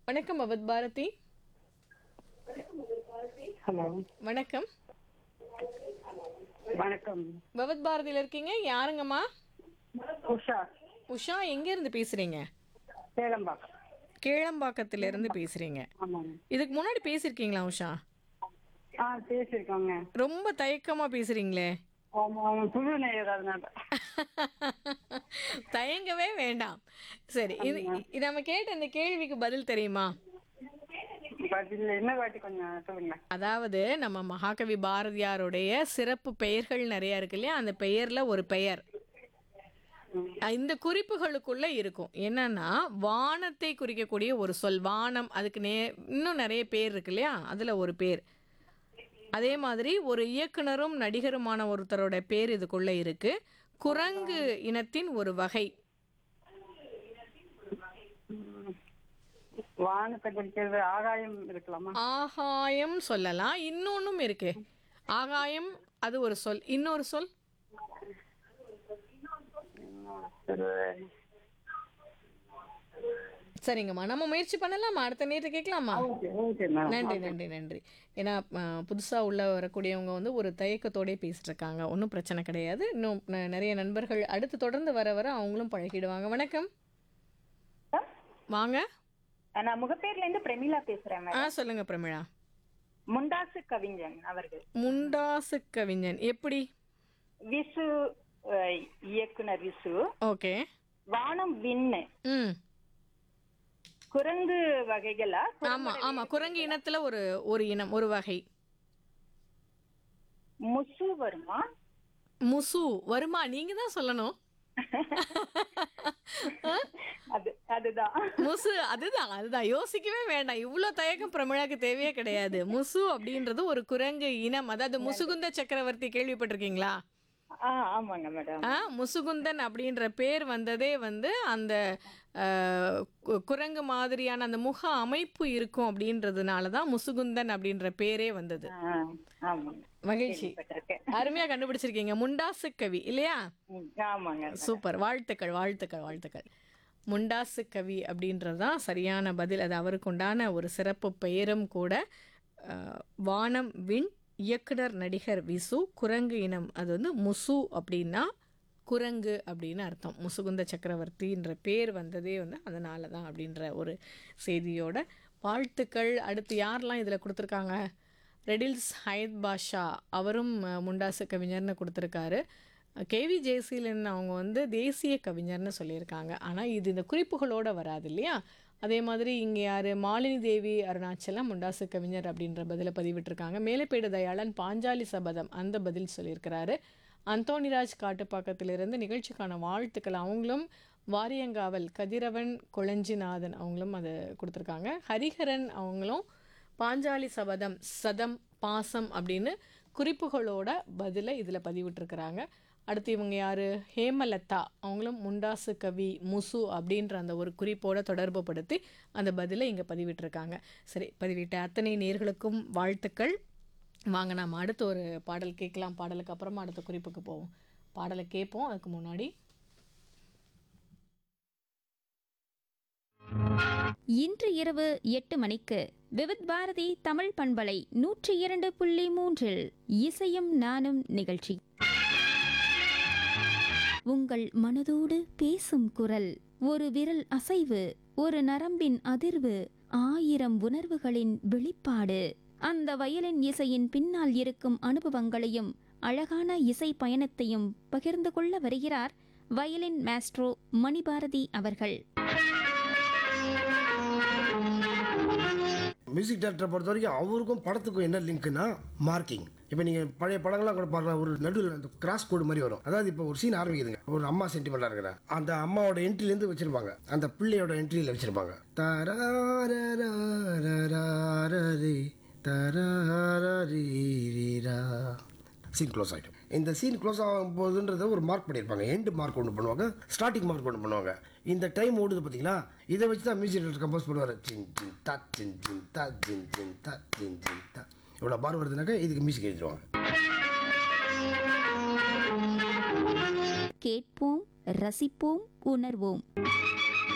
வணக்கம் அவத் பாரதி ஹலோ வணக்கம் வணக்கம் பவத் பாரதியில இருக்கீங்க யாருங்கம்மா உஷா உஷா எங்க இருந்து பேசுறீங்க சேலம்பாக்கம் கீழம்பாக்கத்துல இருந்து பேசுறீங்க ஆமாங்க இதுக்கு முன்னாடி பேசியிருக்கீங்களா உஷா ஆ பேசியிருக்கோங்க ரொம்ப தயக்கமா பேசுறீங்களே ஆமா அவன் புது நேயர் அதனால தயங்கவே வேண்டாம் சரி இது இது நம்ம கேட்ட இந்த கேள்விக்கு பதில் தெரியுமா பதில் என்ன வாட்டி கொஞ்சம் சொல்லுங்க அதாவது நம்ம மகாகவி பாரதியாருடைய சிறப்பு பெயர்கள் நிறைய இருக்கு இல்லையா அந்த பெயர்ல ஒரு பெயர் அஹ் இந்த குறிப்புகளுக்குள்ள இருக்கும் என்னன்னா வானத்தை குறிக்கக்கூடிய ஒரு சொல் வானம் அதுக்கு நே இன்னும் நிறைய பேர் இருக்கு இல்லையா அதுல ஒரு பேர் அதே மாதிரி ஒரு இயக்குனரும் நடிகருமான ஒருத்தரோட பேர் இதுக்குள்ள இருக்கு குரங்கு இனத்தின் ஒரு வகை வானத்தை குறிக்கிறது ஆகாயம் இருக்கலாமா ஆகாயம் சொல்லலாம் இன்னொன்னும் இருக்கு ஆகாயம் அது ஒரு சொல் இன்னொரு சொல் சரி. சரிங்கம்மா நம்ம முயற்சி பண்ணலாமா அடுத்த நேரத்தை கேட்கலாமா ஓகே ஓகே மேடம் நன்றி நன்றி நன்றி ஏன்னா அஹ், புதுசா உள்ள வரக்கூடியவங்க வந்து ஒரு தயக்கத்தோடயே பேசிட்டு இருக்காங்க ஒன்றும் பிரச்சனை கிடையாது இன்னும் ந- நிறைய நண்பர்கள் அடுத்து தொடர்ந்து வர வர அவங்களும் பழகிடுவாங்க வணக்கம் வாங்க நான் முகப்பேர்ல இருந்து பிரமிளா பேசுறேன் ஆ சொல்லுங்க பிரமிழா முண்டாசு கவிஞன் அவர்கள் முண்டாசு கவிஞன் எப்படி விசு அஹ், இயக்குனர் விசு ஓகே வானம் விண்ணு ம் குரங்கு வகைகளா ஆமா ஆமா குரங்கு இனத்துல ஒரு ஒரு இனம் ஒரு வகை முசு வருமா முசு வருமா நீங்க தான் சொல்லணும் அது அதுதான் முசு அதுதான் அதுதான் யோசிக்கவே வேண்டாம் இவ்வளோ தயக்கம் பிரமிழாக்கு தேவையே கிடையாது முசு அப்படின்றது ஒரு குரங்கு இனம் அதாவது முசுகுந்த சக்கரவர்த்தி கேள்விப்பட்டிருக்கீங்களா ஆ ஆமாங்க மேடம் ஆ முசுகுந்தன் அப்படின்ற பேர் வந்ததே வந்து அந்த அஹ், கு- குரங்கு மாதிரியான அந்த முக அமைப்பு இருக்கும் அப்படின்றதுனால தான் முசுகுந்தன் அப்படின்ற பேரே வந்தது ஆ, ஆமாங்க மகிழ்ச்சி கேள்விப்பட்டிருக்கேன். அருமையா கண்டுபிடிச்சிருக்கீங்க முண்டாசு கவி இல்லையா ம், ஆமாங்க சூப்பர் வாழ்த்துக்கள் வாழ்த்துக்கள் வாழ்த்துக்கள் முண்டாசு கவி அப்படின்றது தான் சரியான பதில் அது அவருக்கு உண்டான ஒரு சிறப்பு பெயரும் கூட அஹ், வானம் விண் இயக்குனர் நடிகர் விசு குரங்கு இனம் அது வந்து முசு அப்படின்னா குரங்கு அப்படின்னு அர்த்தம் முசுகுந்த சக்கரவர்த்தின்ற பேர் வந்ததே வந்து அதனால தான் அப்படின்ற ஒரு செய்தியோட வாழ்த்துக்கள் அடுத்து யாரெல்லாம் இதில் கொடுத்துருக்காங்க ரெடில்ஸ் ஹயத் பாஷா அவரும் அஹ், முண்டாசு கவிஞர்னு கொடுத்துருக்காரு கேவி ஜெயசீலன் அவங்க வந்து தேசிய கவிஞர்னு சொல்லியிருக்காங்க ஆனால் இது இந்த குறிப்புகளோட வராது இல்லையா அதே மாதிரி இங்கே யார் மாலினி தேவி அருணாச்சலம் முண்டாசு கவிஞர் அப்படின்ற பதிலை பதிவிட்டிருக்காங்க மேலப்பேடு தயாளன் பாஞ்சாலி சபதம் அந்த பதில் சொல்லியிருக்கிறாரு அந்தோணிராஜ் காட்டுப்பாக்கத்திலிருந்து நிகழ்ச்சிக்கான வாழ்த்துக்கள் அவங்களும் வாரியங்காவல் கதிரவன் கொளஞ்சிநாதன் அவங்களும் அதை கொடுத்துருக்காங்க ஹரிஹரன் அவங்களும் பாஞ்சாலி சபதம் சதம் பாசம் அப்படின்னு குறிப்புகளோட பதிலை இதில் பதிவிட்டிருக்கிறாங்க அடுத்து இவங்க யார் ஹேமலதா அவங்களும் முண்டாசு கவி முசு அப்படின்ற அந்த ஒரு குறிப்போட தொடர்பு படுத்தி அந்த பதிலை இங்கே பதிவிட்டிருக்காங்க சரி பதிவிட்ட அத்தனை நேர்களுக்கும் வாழ்த்துக்கள் வாங்க நாம் அடுத்த ஒரு பாடல் கேட்கலாம் பாடலுக்கு அப்புறமா அடுத்த குறிப்புக்கு போவோம் பாடலை கேட்போம் அதுக்கு முன்னாடி இன்று இரவு எட்டு மணிக்கு விவித் பாரதி தமிழ் பண்பலை நூற்றி இரண்டு புள்ளி மூன்றில் இசையும் நானும் நிகழ்ச்சி உங்கள் மனதோடு பேசும் குரல் ஒரு விரல் அசைவு ஒரு நரம்பின் அதிர்வு ஆயிரம் உணர்வுகளின் வெளிப்பாடு அந்த வயலின் இசையின் பின்னால் இருக்கும் அனுபவங்களையும் அழகான இசை பயணத்தையும் பகிர்ந்து கொள்ள வருகிறார் வயலின் மாஸ்ட்ரோ மணிபாரதி அவர்கள் மியூசிக் டேரக்டரை பொறுத்த வரைக்கும் அவருக்கும் படத்துக்கும் என்ன லிங்க்னா மார்க்கிங் இப்போ நீங்கள் பழைய படங்கள்லாம் கூட பார்க்கலாம் ஒரு நடுவில் அந்த கிராஸ் கோடு மாதிரி வரும் அதாவது இப்போ ஒரு சீன் ஆரம்பிக்குதுங்க ஒரு அம்மா சென்டிமெண்ட்டாக இருக்கிற அந்த அம்மாவோட என்ட்ரிலேருந்து வச்சிருப்பாங்க அந்த பிள்ளையோட என்ட்ரியில் வச்சிருப்பாங்க தராரராரராரரி, தராரரீரீரா. சீன் க்ளோஸ் ஆகிடும் இந்த சீன் க்ளோஸ் ஆகும் போதுன்றத ஒரு மார்க் பண்ணியிருப்பாங்க எண்டு மார்க் ஒன்று பண்ணுவாங்க ஸ்டார்டிங் மார்க் ஒன்று பண்ணுவாங்க இந்த டைம் ஓடுது பார்த்தீங்களா இதை வச்சு தான் மியூசிக் டேரக்டர் கம்போஸ் பண்ணுவார் ஜின் ஜின் தா ஜின் ஜின் தா ஜின் ஜின் தா ஜின் ஜின் தா இவ்வளோ பார் வருதுனாக்கா இதுக்கு மியூசிக் எழுதிடுவாங்க கேட்போம் ரசிப்போம் உணர்வோம்